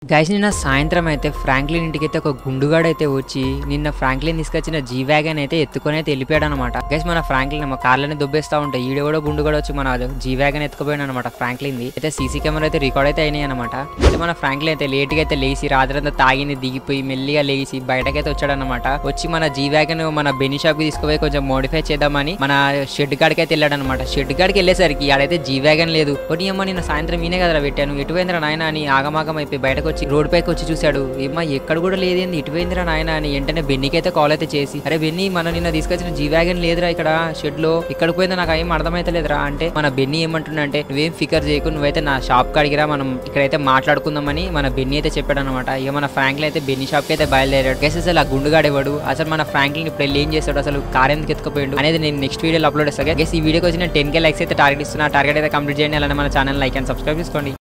guys నిన్న సాయంత్రం అయితే ఫ్రాంక్లిన్ ఇంటికి అయితే ఒక గుండుగాడు అయితే వచ్చి నిన్న ఫ్రాంక్లిన్ తీసుకొచ్చిన జీ వ్యాగన్ అయితే ఎత్తుకొని అయితే వెళ్ళిపోయాడు అనమాట గైస్ మన ఫ్రాంక్లిన్ మా కార్లని దుబ్బేస్తా ఉంటాయి ఈడ కూడా గుండుగాడు వచ్చి మన జీ వ్యాగన్ ఎత్తుకుపోయాడు అనమాట ఫ్రాంక్లిన్ ది అయితే సీసీ కెమెరా అయితే రికార్డ్ అయితే అయినాయి అనమాట అయితే మన ఫ్రాంక్లిన్ అయితే లేట్ గా అయితే లేచి రాత్రి అంతా తాగింది దిగిపోయి మెల్లిగా లేచి బయటకైతే వచ్చాడు అనమాట వచ్చి మన జీ వ్యాగన్ మన బెనీ షాప్ కి తీసుకుపోయి కొంచెం మోడిఫై చేద్దామని మన షెడ్ కాడికి అయితే వెళ్ళాడు అనమాట షెడ్ కాడికి వెళ్ళేసరికి ఆడైతే జీ వ్యాగన్ లేదు ఒకటి అమ్మ నిన్న సాయంత్రం ఈయనే కదా పెట్టాను ఎటువైందిరా నాయన అని ఆగమాగం అయిపోయి బయటకు వచ్చి రోడ్ పైకి వచ్చి చూశాడు ఏమ్మా ఎక్కడ కూడా లేదేంది ఇటువైందిరా నాయన అని వెంటనే బెన్నీకి అయితే కాల్ అయితే చేసి అరే బెన్నీ మనం నిన్న తీసుకొచ్చిన జీ వ్యాగన్ లేదురా ఇక్కడ షెడ్ లో ఇక్కడ పోయిందో నాకు ఏం అర్థమైతలేదురా అంటే మన బెన్నీ ఏమంటున్నా అంటే నువ్వేం ఫికర్ చేయకు నువ్వైతే నా షాప్ కాడికిరా మనం ఇక్కడైతే మాట్లాడుకుందామని మన బెన్నీ అయితే చెప్పాడు అనమాట ఇక మన ఫ్రాంక్లిన్ అయితే బెన్నీ షాప్ కి అయితే బయలుదేరాడు గైస్ అసలు ఆ గుండుగాడేవాడు అసలు మన ఫ్రాంక్లిన్ ఇప్పుడు వెళ్ళి ఏం చేస్తాడు అసలు కార్ ఎందుకు ఎత్తుకుపోయాడు అనేది నేను నెక్స్ట్ వీడియోలో అప్లోడ్ చేస్తాను గైస్ ఈ వీడియోకి వచ్చిన టెన్ కే లైక్స్ అయితే టార్గెట్ ఇస్తున్నా టార్గెట్ అయితే కంప్లీట్ చేయండి అలానే మన ఛానల్ లైక్ అండ్ సబ్స్క్రైబ్ చేసుకోండి